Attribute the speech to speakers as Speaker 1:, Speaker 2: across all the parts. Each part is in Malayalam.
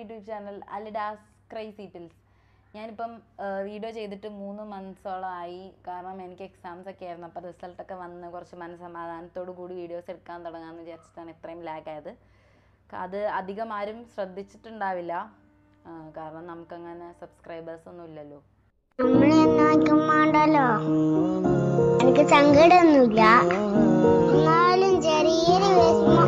Speaker 1: യൂട്യൂബ് ചാനൽ അലിഡാസ് ക്രൈസീറ്റിൽസ് ഞാനിപ്പം വീഡിയോ ചെയ്തിട്ട് മൂന്ന് മന്ത്സോളമായി കാരണം എനിക്ക് എക്സാംസ് ഒക്കെ ആയിരുന്നു അപ്പോൾ റിസൾട്ടൊക്കെ വന്ന് കുറച്ച് മനസ്സമാധാനത്തോടു കൂടി വീഡിയോസ് എടുക്കാൻ തുടങ്ങാമെന്ന് വിചാരിച്ചിട്ടാണ് ഇത്രയും ലാഗ് ആയത് അത് അധികം ആരും ശ്രദ്ധിച്ചിട്ടുണ്ടാവില്ല ആ, കാരണം നമുക്കങ്ങനെ സബ്സ്ക്രൈബേഴ്സ് ഒന്നും ഇല്ലല്ലോ
Speaker 2: നമ്മളെ എന്നാക്കും വേണ്ടല്ലോ എനിക്ക് സങ്കടമൊന്നുമില്ല എന്നാലും ചെറിയൊരു വിഷമം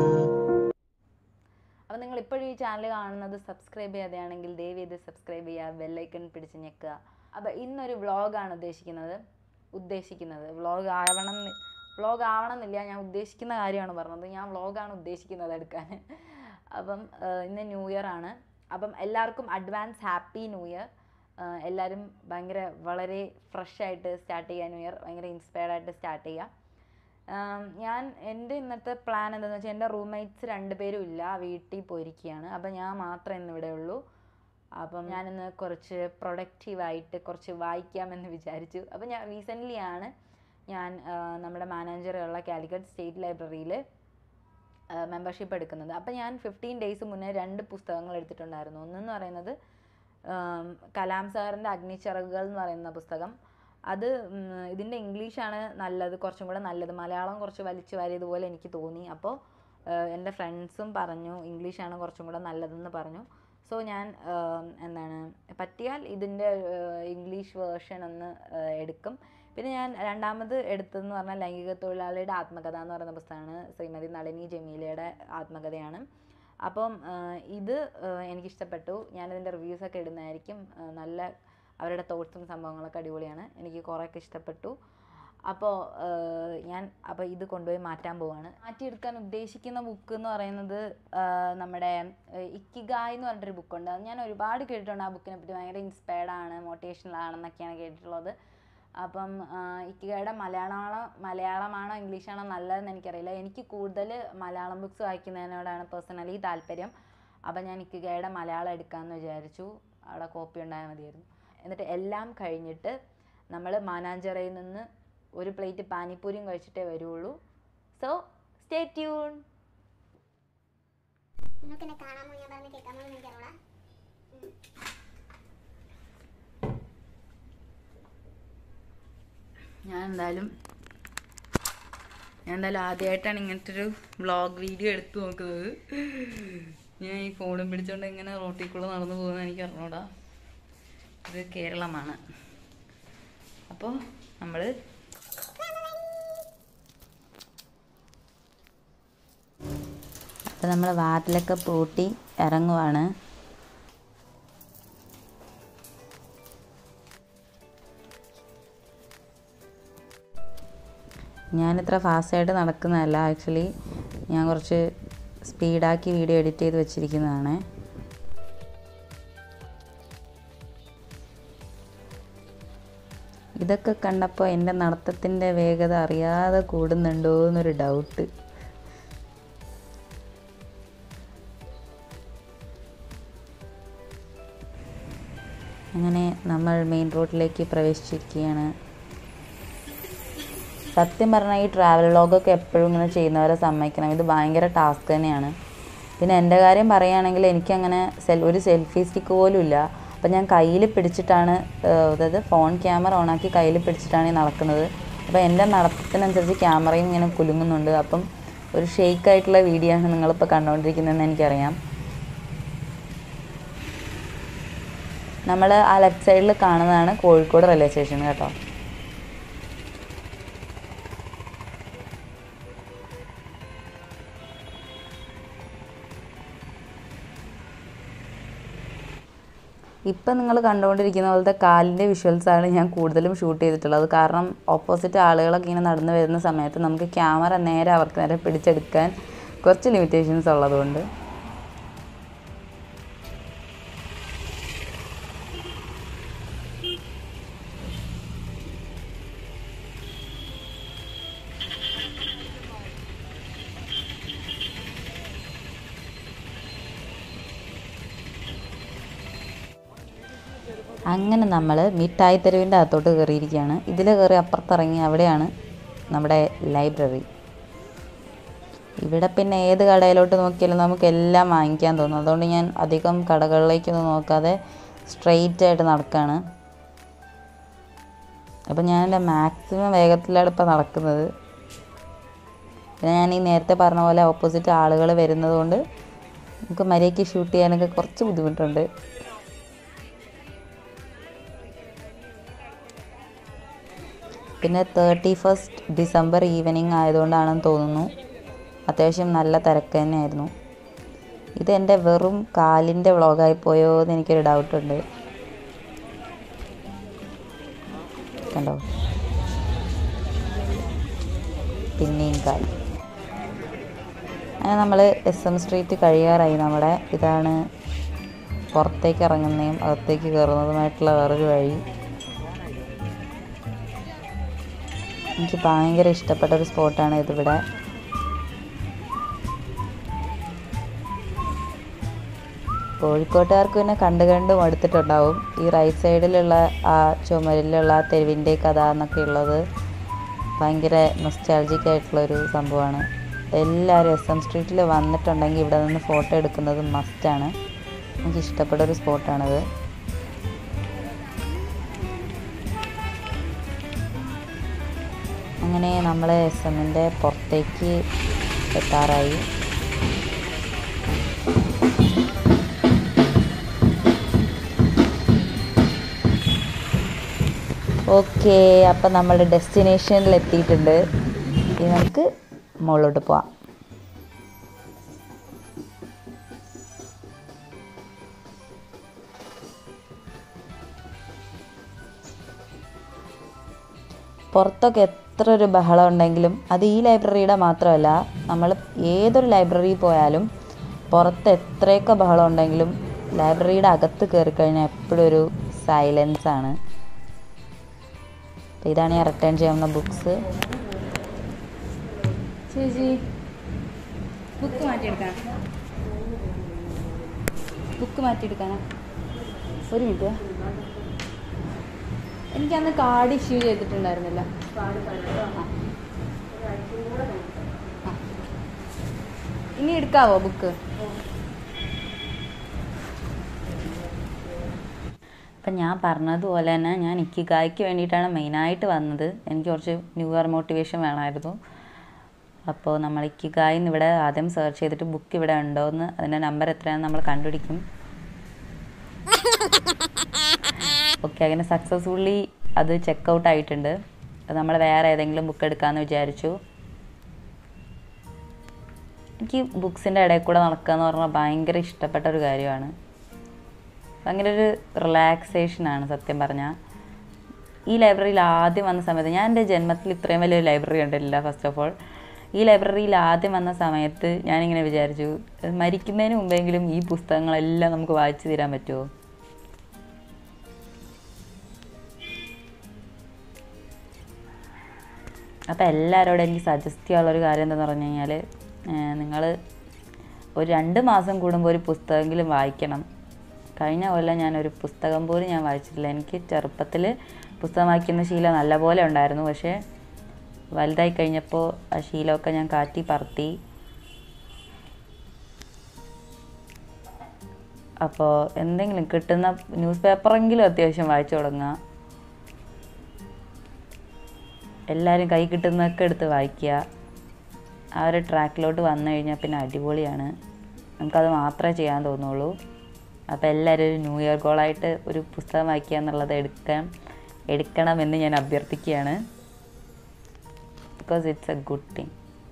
Speaker 1: അപ്പോൾ നിങ്ങൾ ഇപ്പോഴും ഈ ചാനൽ കാണുന്നത് സബ്സ്ക്രൈബ് ചെയ്യാതെയാണെങ്കിൽ ദയവ് ചെയ്ത് സബ്സ്ക്രൈബ് ചെയ്യുക ബെല്ലൈക്കൺ പിടിച്ച് ഞെക്കുക അപ്പോൾ ഇന്നൊരു വ്ളോഗാണ് ഉദ്ദേശിക്കുന്നത് ഉദ്ദേശിക്കുന്നത് വ്ളോഗ് ആവണം വ്ളോഗ് ആവണമെന്നില്ല ഞാൻ ഉദ്ദേശിക്കുന്ന കാര്യമാണ് പറഞ്ഞത് ഞാൻ വ്ളോഗാണ് ഉദ്ദേശിക്കുന്നത് എടുക്കാൻ അപ്പം ആ, ഇന്ന് ന്യൂ ഇയർ ആണ് അപ്പം എല്ലാവർക്കും അഡ്വാൻസ് ഹാപ്പി ന്യൂ ഇയർ എല്ലാവരും ഭയങ്കര വളരെ ഫ്രഷ് ആയിട്ട് സ്റ്റാർട്ട് ചെയ്യുക ന്യൂ ഇയർ ഭയങ്കര ഇൻസ്പയർഡ് ആയിട്ട് സ്റ്റാർട്ട് ചെയ്യുക ആം, ഞാൻ എൻ്റെ ഇന്നത്തെ പ്ലാൻ എന്താണെന്ന് വെച്ചാൽ എൻ്റെ റൂംമേറ്റ്സ് രണ്ടുപേരും ഇല്ല വീട്ടിൽ പോയിരിക്കുകയാണ് അപ്പം ഞാൻ മാത്രമേ ഇന്ന് ഇവിടെ ഉള്ളൂ അപ്പം ഞാനിന്ന് കുറച്ച് പ്രൊഡക്റ്റീവായിട്ട് കുറച്ച് വായിക്കാമെന്ന് വിചാരിച്ചു അപ്പം ഞാൻ റീസെൻ്റ്ലി ആണ് ഞാൻ ആ, നമ്മുടെ മാനേജറുള്ള കാലിക്കറ്റ് സ്റ്റേറ്റ് ലൈബ്രറിയിൽ മെമ്പർഷിപ്പ് എടുക്കുന്നത് അപ്പം ഞാൻ ഫിഫ്റ്റീൻ ഡേയ്സ് മുന്നേ രണ്ട് പുസ്തകങ്ങൾ എടുത്തിട്ടുണ്ടായിരുന്നു ഒന്നെന്ന് പറയുന്നത് ആം, കലാം സാറിൻ്റെ അഗ്നിച്ചിറകുകൾ എന്ന് പറയുന്ന പുസ്തകം അത് ഉം, ഇതിൻ്റെ ഇംഗ്ലീഷാണ് നല്ലത് കുറച്ചും കൂടെ നല്ലത് മലയാളം കുറച്ച് വലിച്ചു വാരിയതുപോലെ എനിക്ക് തോന്നി അപ്പോൾ എൻ്റെ ഫ്രണ്ട്സും പറഞ്ഞു ഇംഗ്ലീഷാണ് കുറച്ചും കൂടെ നല്ലതെന്ന് പറഞ്ഞു സോ ഞാൻ ആം, എന്താണ് പറ്റിയാൽ ഇതിൻ്റെ ഇംഗ്ലീഷ് വേർഷൻ ഒന്ന് ആ, എടുക്കും പിന്നെ ഞാൻ രണ്ടാമത് എടുത്തതെന്ന് പറഞ്ഞാൽ ലൈംഗിക തൊഴിലാളിയുടെ ആത്മകഥ എന്ന് പറയുന്ന പുസ്തകമാണ് ശ്രീമതി നളിനി ജമീലയുടെ ആത്മകഥയാണ് അപ്പം ആ, ഇത് ആ, എനിക്കിഷ്ടപ്പെട്ടു ഞാനിതിൻ്റെ റിവ്യൂസൊക്കെ ഇടുന്നതായിരിക്കും ആ, നല്ല അവരുടെ തോട്ട്സും സംഭവങ്ങളൊക്കെ അടിപൊളിയാണ് എനിക്ക് കുറേയൊക്കെ ഇഷ്ടപ്പെട്ടു അപ്പോൾ ഞാൻ അപ്പോൾ ഇത് കൊണ്ടുപോയി മാറ്റാൻ പോവാണ് മാറ്റിയെടുക്കാൻ ഉദ്ദേശിക്കുന്ന ബുക്ക് എന്ന് പറയുന്നത് ആ, നമ്മുടെ ഇക്കിഗായ് എന്ന് പറഞ്ഞിട്ടൊരു ബുക്കുണ്ട് അത് ഞാൻ ഒരുപാട് കേട്ടിട്ടുണ്ട് ആ ബുക്കിനെ പറ്റി ഭയങ്കര ഇൻസ്പയർഡ് ആണ് മോട്ടിവേഷണൽ ആണെന്നൊക്കെയാണ് കേട്ടിട്ടുള്ളത് അപ്പം ആ, ഇക്കിഗയുടെ മലയാളമാണോ മലയാളമാണോ ഇംഗ്ലീഷാണോ നല്ലതെന്ന് എനിക്കറിയില്ല എനിക്ക് കൂടുതൽ മലയാളം ബുക്സ് വായിക്കുന്നതിനോടാണ് പേഴ്സണലി താല്പര്യം അപ്പം ഞാൻ ഇക്കിഗയുടെ മലയാളം എടുക്കാമെന്ന് വിചാരിച്ചു അവിടെ കോപ്പി ഉണ്ടായാൽ മതിയായിരുന്നു എന്നിട്ട് എല്ലാം കഴിഞ്ഞിട്ട് നമ്മൾ മാനാഞ്ചിറയിൽ നിന്ന് ഒരു പ്ലേറ്റ് പാനിപ്പൂരിയും കഴിച്ചിട്ടേ വരുള്ളൂ സോ സ്റ്റേ ട്യൂൺ
Speaker 2: നിങ്ങൾക്ക് എന്നെ കാണാമോ ഞാൻ പറഞ്ഞ് കേൾക്കാമോ എന്ന് എനിക്കറിയാം
Speaker 1: ഞാൻ എന്തായാലും ഞാൻ എന്തായാലും ആദ്യമായിട്ടാണ് ഇങ്ങനത്തെ ഒരു വ്ളോഗ് വീഡിയോ എടുത്തു നോക്കുന്നത് ഞാൻ ഈ ഫോണും പിടിച്ചോണ്ട് ഇങ്ങനെ റോട്ടിൽ കൂടെ നടന്നു പോകുന്നത് എനിക്ക് അറിഞ്ഞൂടാ ഇത് കേരളമാണ് അപ്പോൾ നമ്മൾ അപ്പോൾ നമ്മൾ വാതിലൊക്കെ പൂട്ടി ഇറങ്ങുവാണ് ഞാനിത്ര ഫാസ്റ്റായിട്ട് നടക്കുന്നതല്ല ആക്ച്വലി ഞാൻ കുറച്ച് സ്പീഡാക്കി വീഡിയോ എഡിറ്റ് ചെയ്ത് വെച്ചിരിക്കുന്നതാണ് ഇതൊക്കെ കണ്ടപ്പോൾ എൻ്റെ നടത്തത്തിൻ്റെ വേഗത അറിയാതെ കൂടുന്നുണ്ടോ എന്നൊരു ഡൗട്ട് അങ്ങനെ നമ്മൾ മെയിൻ റോഡിലേക്ക് പ്രവേശിച്ചിരിക്കുകയാണ് സത്യം പറഞ്ഞാൽ ഈ ട്രാവൽ വ്ളോഗൊക്കെ എപ്പോഴും ഇങ്ങനെ ചെയ്യുന്നവരെ സമ്മതിക്കണം ഇത് ഭയങ്കര ടാസ്ക് തന്നെയാണ് പിന്നെ എൻ്റെ കാര്യം പറയുകയാണെങ്കിൽ എനിക്കങ്ങനെ സെൽ ഒരു സെൽഫി സ്റ്റിക്ക് പോലും ഇല്ല അപ്പം ഞാൻ കയ്യിൽ പിടിച്ചിട്ടാണ് ഏഹ്, അതായത് ഫോൺ ക്യാമറ ഓണാക്കി കയ്യിൽ പിടിച്ചിട്ടാണ് ഈ നടക്കുന്നത് അപ്പോൾ എൻ്റെ നടത്തത്തിനനുസരിച്ച് ക്യാമറയും ഇങ്ങനെ കുലുങ്ങുന്നുണ്ട് അപ്പം ഒരു ഷെയ്ക്ക് ആയിട്ടുള്ള വീഡിയോ ആണ് നിങ്ങളിപ്പോൾ കണ്ടുകൊണ്ടിരിക്കുന്നതെന്ന് എനിക്കറിയാം നമ്മൾ ആ ലെഫ്റ്റ് സൈഡിൽ കാണുന്നതാണ് കോഴിക്കോട് റെയിൽവേ സ്റ്റേഷൻ കേട്ടോ ഇപ്പം നിങ്ങൾ കണ്ടുകൊണ്ടിരിക്കുന്ന പോലത്തെ കാലിൻ്റെ വിഷ്വൽസാണ് ഞാൻ കൂടുതലും ഷൂട്ട് ചെയ്തിട്ടുള്ളത് കാരണം ഓപ്പോസിറ്റ് ആളുകളൊക്കെ ഇങ്ങനെ നടന്നു വരുന്ന സമയത്ത് നമുക്ക് ക്യാമറ നേരെ അവർക്ക് നേരെ പിടിച്ചെടുക്കാൻ കുറച്ച് ലിമിറ്റേഷൻസ് ഉള്ളതുകൊണ്ട് അങ്ങനെ നമ്മൾ മിഠായി തെരുവിൻ്റെ അകത്തോട്ട് കയറിയിരിക്കുകയാണ് ഇതിൽ കയറി അപ്പുറത്തിറങ്ങി അവിടെയാണ് നമ്മുടെ ലൈബ്രറി ഇവിടെ പിന്നെ ഏത് കടയിലോട്ട് നോക്കിയാലും നമുക്ക് എല്ലാം വാങ്ങിക്കാൻ തോന്നും അതുകൊണ്ട് ഞാൻ അധികം കടകളിലേക്കൊന്നും നോക്കാതെ സ്ട്രെയിറ്റ് ആയിട്ട് നടക്കുകയാണ് അപ്പം ഞാൻ എൻ്റെ മാക്സിമം വേഗത്തിലാണ് ഇപ്പം നടക്കുന്നത് പിന്നെ ഞാൻ ഈ നേരത്തെ പറഞ്ഞ പോലെ ഓപ്പോസിറ്റ് ആളുകൾ വരുന്നത് കൊണ്ട് നമുക്ക് മര്യാദയ്ക്ക് ഷൂട്ട് ചെയ്യാനൊക്കെ കുറച്ച് ബുദ്ധിമുട്ടുണ്ട് പിന്നെ തേർട്ടി ഫസ്റ്റ് ഡിസംബർ ഈവനിങ് ആയതുകൊണ്ടാണെന്ന് തോന്നുന്നു അത്യാവശ്യം നല്ല തിരക്ക് തന്നെയായിരുന്നു ഇത് എൻ്റെ വെറും കാലിൻ്റെ വ്ളോഗായി പോയോ എന്ന് എനിക്കൊരു ഡൗട്ടുണ്ട് കണ്ടോ പിന്നെയും കാൽ അങ്ങനെ നമ്മൾ എസ് എം സ്ട്രീറ്റ് കഴിയാറായി നമ്മുടെ ഇതാണ് പുറത്തേക്ക് ഇറങ്ങുന്നതും അകത്തേക്ക് കയറുന്നതുമായിട്ടുള്ള വേറൊരു വഴി എനിക്ക് ഭയങ്കര ഇഷ്ടപ്പെട്ട ഒരു സ്പോട്ടാണ് ഇതിവിടെ കോഴിക്കോട്ടുകാർക്ക് പിന്നെ കണ്ട് കണ്ട് മടുത്തിട്ടുണ്ടാവും ഈ റൈറ്റ് സൈഡിലുള്ള ആ ചുമരിലുള്ള ആ തെരുവിൻ്റെ കഥ എന്നൊക്കെ ഉള്ളത് ഭയങ്കര നൊസ്റ്റാൾജിക് ആയിട്ടുള്ളൊരു സംഭവമാണ് എല്ലാവരും എസ് എം സ്ട്രീറ്റിൽ വന്നിട്ടുണ്ടെങ്കിൽ ഇവിടെ നിന്ന് ഫോട്ടോ എടുക്കുന്നത് മസ്റ്റാണ് എനിക്ക് ഇഷ്ടപ്പെട്ട ഒരു സ്പോട്ടാണത് അങ്ങനെ നമ്മൾ എസ് എമ്മിൻ്റെ പുറത്തേക്ക് എത്താറായി ഓക്കെ അപ്പം നമ്മുടെ ഡെസ്റ്റിനേഷനിൽ എത്തിയിട്ടുണ്ട് ഇനി നമുക്ക് മുകളിലോട്ട് പോവാം പുറത്തൊക്കെ എത്ര ഒരു ബഹളം ഉണ്ടെങ്കിലും അത് ഈ ലൈബ്രറിയുടെ മാത്രമല്ല നമ്മൾ ഏതൊരു ലൈബ്രറി പോയാലും പുറത്ത് എത്രയൊക്കെ ബഹളം ഉണ്ടെങ്കിലും ലൈബ്രറിയുടെ അകത്ത് കയറി കഴിഞ്ഞാൽ എപ്പോഴും ഒരു സൈലൻസ് ആണ് അപ്പോൾ ഇതാണ് ഞാൻ റിട്ടേൺ ചെയ്യാവുന്ന ബുക്സ് ചേച്ചി ബുക്ക് മാറ്റിയെടുക്കാൻ ബുക്ക് മാറ്റിയെടുക്കാനാ ഒരു മിനിറ്റ് എനിക്ക് അന്ന് കാർഡ് ഇഷ്യൂ ചെയ്തിട്ടുണ്ടായിരുന്നില്ല ആ. ആ. ഇനി എടുക്കാവോ ബുക്ക് അപ്പം ഞാൻ പറഞ്ഞതുപോലെ തന്നെ ഞാൻ ഇക്കിഗായ്ക്ക് വേണ്ടിയിട്ടാണ് മെയിനായിട്ട് വന്നത് എനിക്ക് കുറച്ച് ന്യൂ ഇയർ മോട്ടിവേഷൻ വേണമായിരുന്നു അപ്പോൾ നമ്മൾ ഇക്കിഗായിന്ന് ഇവിടെ ആദ്യം സെർച്ച് ചെയ്തിട്ട് ബുക്ക് ഇവിടെ ഉണ്ടോ എന്ന് അതിൻ്റെ നമ്പർ എത്രയാണെന്ന് നമ്മൾ കണ്ടുപിടിക്കും ഓക്കെ അങ്ങനെ സക്സസ്ഫുള്ളി അത് ചെക്കൗട്ട് ആയിട്ടുണ്ട് അത് നമ്മൾ വേറെ ഏതെങ്കിലും ബുക്ക് എടുക്കാമെന്ന് വിചാരിച്ചു എനിക്ക് ബുക്സിൻ്റെ ഇടയിൽ കൂടെ നടക്കുക എന്ന് പറഞ്ഞാൽ ഭയങ്കര ഇഷ്ടപ്പെട്ട ഒരു കാര്യമാണ് ഭയങ്കര ഒരു റിലാക്സേഷനാണ് സത്യം പറഞ്ഞാൽ ഈ ലൈബ്രറിയിൽ ആദ്യം വന്ന സമയത്ത് ഞാൻ എൻ്റെ ജന്മത്തിൽ ഇത്രയും വലിയൊരു ലൈബ്രറി കണ്ടിട്ടില്ല ഫസ്റ്റ് ഓഫ് ഓൾ ഈ ലൈബ്രറിയിൽ ആദ്യം വന്ന സമയത്ത് ഞാനിങ്ങനെ വിചാരിച്ചു മരിക്കുന്നതിന് മുമ്പെങ്കിലും ഈ പുസ്തകങ്ങളെല്ലാം നമുക്ക് വായിച്ചു തീരാൻ പറ്റുമോ അപ്പോൾ എല്ലാവരോടും എനിക്ക് സജസ്റ്റ് ചെയ്യാനുള്ളൊരു കാര്യം എന്താണെന്ന് പറഞ്ഞു കഴിഞ്ഞാൽ നിങ്ങൾ ഒരു രണ്ട് മാസം കൂടുമ്പോൾ ഒരു പുസ്തകമെങ്കിലും വായിക്കണം കഴിഞ്ഞ കൊല്ലം ഞാനൊരു പുസ്തകം പോലും ഞാൻ വായിച്ചിട്ടില്ല എനിക്ക് ചെറുപ്പത്തിൽ പുസ്തകം വായിക്കുന്ന ശീലം നല്ലപോലെ ഉണ്ടായിരുന്നു പക്ഷേ വലുതായി കഴിഞ്ഞപ്പോൾ ആ ശീലമൊക്കെ ഞാൻ കാറ്റി പറത്തി അപ്പോൾ എന്തെങ്കിലും കിട്ടുന്ന ന്യൂസ് പേപ്പറെങ്കിലും അത്യാവശ്യം വായിച്ചു തുടങ്ങുക എല്ലാവരും കൈ കിട്ടുന്നതൊക്കെ എടുത്ത് വായിക്കുക ആ ഒരു ട്രാക്കിലോട്ട് വന്നു കഴിഞ്ഞാൽ പിന്നെ അടിപൊളിയാണ് നമുക്കത് മാത്രമേ ചെയ്യാൻ തോന്നുള്ളൂ അപ്പോൾ എല്ലാവരും ഒരു ന്യൂ ഇയർ ഗോളായിട്ട് ഒരു പുസ്തകം വായിക്കുക എന്നുള്ളത് എടുക്കാൻ എടുക്കണമെന്ന് ഞാൻ അഭ്യർത്ഥിക്കുകയാണ് because it's a good thing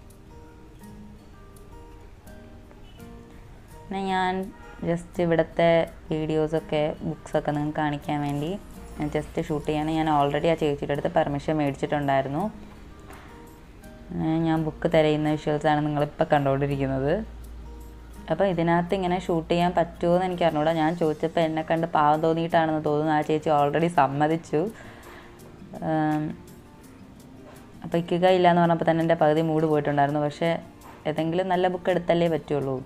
Speaker 1: പിന്നെ ഞാൻ ജസ്റ്റ് ഇവിടുത്തെ വീഡിയോസൊക്കെ ബുക്സൊക്കെ നിങ്ങൾക്ക് കാണിക്കാൻ വേണ്ടി ഞാൻ ജസ്റ്റ് ഷൂട്ട് ചെയ്യാണ് ഞാൻ ഓൾറെഡി ആ ചേച്ചിയുടെ അടുത്ത് പെർമിഷൻ മേടിച്ചിട്ടുണ്ടായിരുന്നു ഏഹ് ഞാൻ ബുക്ക് തിരയുന്ന വിഷ്വൽസാണ് നിങ്ങളിപ്പോൾ കണ്ടുകൊണ്ടിരിക്കുന്നത് അപ്പോൾ ഇതിനകത്ത് ഇങ്ങനെ ഷൂട്ട് ചെയ്യാൻ പറ്റുമോ എന്ന് എനിക്ക് അറിഞ്ഞൂടാ ഞാൻ ചോദിച്ചപ്പോൾ എന്നെ കണ്ട് പാവം തോന്നിയിട്ടാണെന്ന് തോന്നുന്നു ആ ചേച്ചി ഓൾറെഡി സമ്മതിച്ചു അപ്പോൾ ഇക്കുക ഇല്ല എന്ന് പറഞ്ഞപ്പോൾ തന്നെ എൻ്റെ പകുതി മൂഡ് പോയിട്ടുണ്ടായിരുന്നു പക്ഷേ ഏതെങ്കിലും നല്ല ബുക്ക് എടുത്തല്ലേ പറ്റുള്ളൂ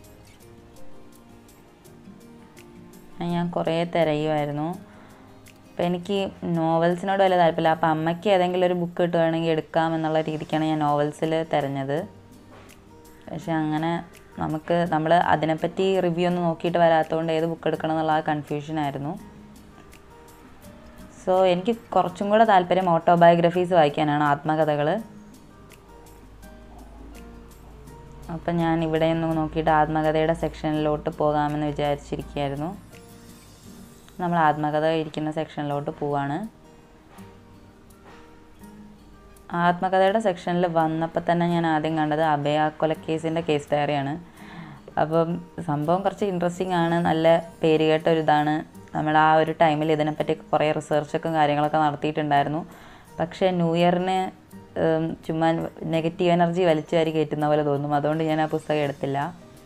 Speaker 1: ഞാൻ കുറേ തിരയുമായിരുന്നു അപ്പോൾ എനിക്ക് നോവൽസിനോട് വലിയ താല്പര്യമില്ല അപ്പോൾ അമ്മയ്ക്ക് ഏതെങ്കിലും ഒരു ബുക്ക് കിട്ടുകയാണെങ്കിൽ എടുക്കാം എന്നുള്ള രീതിക്കാണ് ഞാൻ നോവൽസിൽ തിരഞ്ഞത് പക്ഷെ അങ്ങനെ നമുക്ക് നമ്മൾ അതിനെപ്പറ്റി റിവ്യൂ ഒന്നും നോക്കിയിട്ട് വരാത്തതുകൊണ്ട് ഏത് ബുക്ക് എടുക്കണം എന്നുള്ള ആ കൺഫ്യൂഷനായിരുന്നു സോ എനിക്ക് കുറച്ചും കൂടെ താല്പര്യം ഓട്ടോബയോഗ്രഫീസ് വായിക്കാനാണ് ആത്മകഥകൾ അപ്പം ഞാൻ ഇവിടെ നിന്ന് നോക്കിയിട്ട് ആത്മകഥയുടെ സെക്ഷനിലോട്ട് പോകാമെന്ന് വിചാരിച്ചിരിക്കുകയായിരുന്നു നമ്മൾ ആത്മകഥ ഇരിക്കുന്ന സെക്ഷനിലോട്ട് പോവാണ് ആത്മകഥയുടെ സെക്ഷനിൽ വന്നപ്പോൾ തന്നെ ഞാൻ ആദ്യം കണ്ടത് അഭയ കൊലക്കേസിൻ്റെ കേസ് ഡയറിയാണ് അപ്പം സംഭവം കുറച്ച് ഇൻട്രസ്റ്റിംഗ് ആണ് നല്ല പേരുകേട്ട ഒരു ഇതാണ് നമ്മൾ ആ ഒരു ടൈമിൽ ഇതിനെപ്പറ്റി കുറേ റിസർച്ചൊക്കെ കാര്യങ്ങളൊക്കെ നടത്തിയിട്ടുണ്ടായിരുന്നു പക്ഷേ ന്യൂ ഇയറിന് ഉം, ചുമ്മാ നെഗറ്റീവ് എനർജി വലിച്ചു വാരി കയറ്റുന്ന പോലെ തോന്നും അതുകൊണ്ട് ഞാൻ ആ പുസ്തകം എടുത്തില്ല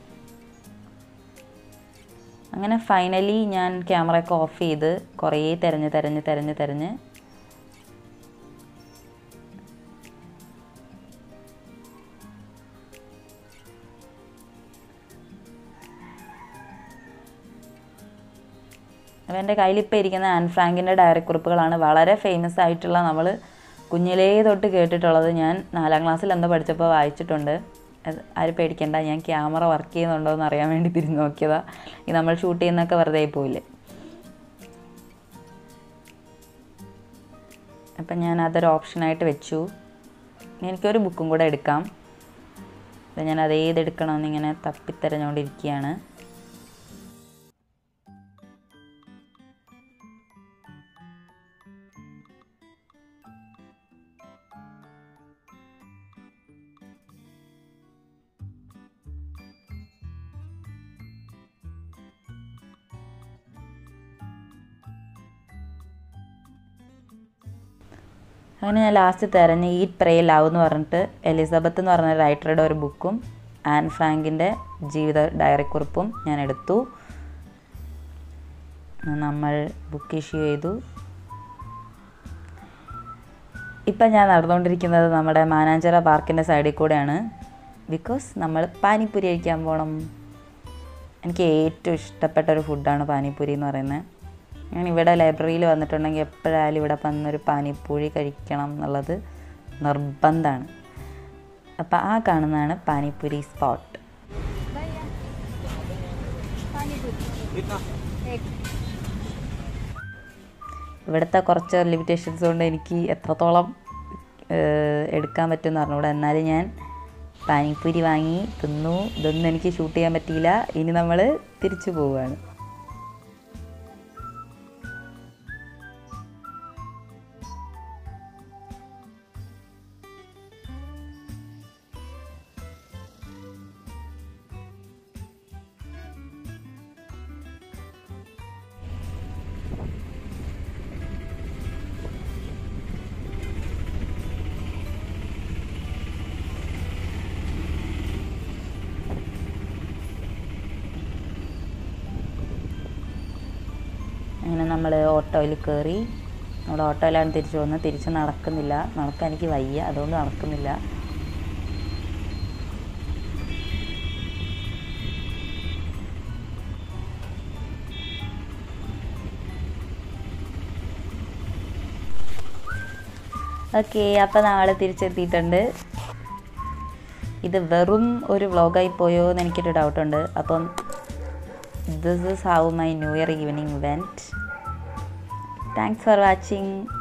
Speaker 1: അങ്ങനെ ഫൈനലി ഞാൻ ക്യാമറയൊക്കെ ഓഫ് ചെയ്ത് കുറേ തിരഞ്ഞ് തിരഞ്ഞ് തിരഞ്ഞ് തിരഞ്ഞ് അപ്പോൾ എൻ്റെ കയ്യിലിപ്പോൾ ഇരിക്കുന്ന ആൻ ഫ്രാങ്കിൻ്റെ ഡയറി കുറിപ്പുകളാണ് വളരെ ഫേമസ് ആയിട്ടുള്ള നമ്മൾ കുഞ്ഞിലേ തൊട്ട് കേട്ടിട്ടുള്ളത് ഞാൻ നാലാം ക്ലാസ്സിൽ എന്തോ പഠിച്ചപ്പോൾ വായിച്ചിട്ടുണ്ട് അത് ആരും പേടിക്കണ്ട ഞാൻ ക്യാമറ വർക്ക് ചെയ്യുന്നുണ്ടോ എന്ന് അറിയാൻ വേണ്ടി തിരിഞ്ഞ് നോക്കിയതാ ഈ നമ്മൾ ഷൂട്ട് ചെയ്യുന്നൊക്കെ വെറുതെ ആയി പോയില്ലേ അപ്പം ഞാൻ അതൊരു ഓപ്ഷനായിട്ട് വെച്ചു ഇനി എനിക്കൊരു ബുക്കും കൂടെ എടുക്കാം അപ്പം ഞാൻ അത് ഏതെടുക്കണമെന്ന് ഇങ്ങനെ തപ്പിത്തെരഞ്ഞുകൊണ്ടിരിക്കുകയാണ് അങ്ങനെ ഞാൻ ലാസ്റ്റ് തിരഞ്ഞ് ഈറ്റ് പ്രേ ലവ് എന്ന് പറഞ്ഞിട്ട് എലിസബത്ത് എന്ന് പറഞ്ഞ റൈറ്ററുടെ ഒരു ബുക്കും ആൻ ഫ്രാങ്കിൻ്റെ ജീവിത ഡയറിക്കുറിപ്പും ഞാൻ എടുത്തു നമ്മൾ ബുക്ക് ഇഷ്യൂ ചെയ്തു ഇപ്പം ഞാൻ നടന്നുകൊണ്ടിരിക്കുന്നത് നമ്മുടെ മാനാഞ്ചിറ പാർക്കിൻ്റെ സൈഡിൽ കൂടെയാണ് ബിക്കോസ് നമ്മൾ പാനിപ്പൂരി കഴിക്കാൻ പോകണം എനിക്ക് ഏറ്റവും ഇഷ്ടപ്പെട്ട ഒരു ഫുഡാണ് പാനിപ്പൂരി എന്ന് പറയുന്നത് ഞാൻ ഇവിടെ ലൈബ്രറിയിൽ വന്നിട്ടുണ്ടെങ്കിൽ എപ്പോഴായാലും ഇവിടെ വന്നൊരു പാനിപ്പൂരി കഴിക്കണം എന്നുള്ളത് നിർബന്ധമാണ് അപ്പോൾ ആ കാണുന്നതാണ് പാനിപ്പൂരി സ്പോട്ട് ഇവിടുത്തെ കുറച്ച് ലിമിറ്റേഷൻസ് കൊണ്ട് എനിക്ക് എത്രത്തോളം ഏഹ്, എടുക്കാൻ പറ്റുമെന്ന് അറിഞ്ഞൂടാ എന്നാലും ഞാൻ പാനിപ്പൂരി വാങ്ങി തിന്നു ഇതൊന്നും എനിക്ക് ഷൂട്ട് ചെയ്യാൻ പറ്റിയില്ല ഇനി നമ്മൾ തിരിച്ചു പോവുകയാണ് അങ്ങനെ നമ്മൾ ഓട്ടോയിൽ കയറി നമ്മൾ ഓട്ടോയിലാണ് തിരിച്ചു പോകുന്നത് തിരിച്ച് നടക്കുന്നില്ല നടക്കാൻ എനിക്ക് വയ്യ അതുകൊണ്ട് നടക്കുന്നില്ല ഓക്കെ അപ്പോൾ നമ്മൾ തിരിച്ചെത്തിയിട്ടുണ്ട് ഇത് വെറും ഒരു വ്ളോഗായി പോയോ എന്ന് എനിക്കൊരു ഡൗട്ടുണ്ട് അപ്പം this is how my new year evening went thanks for watching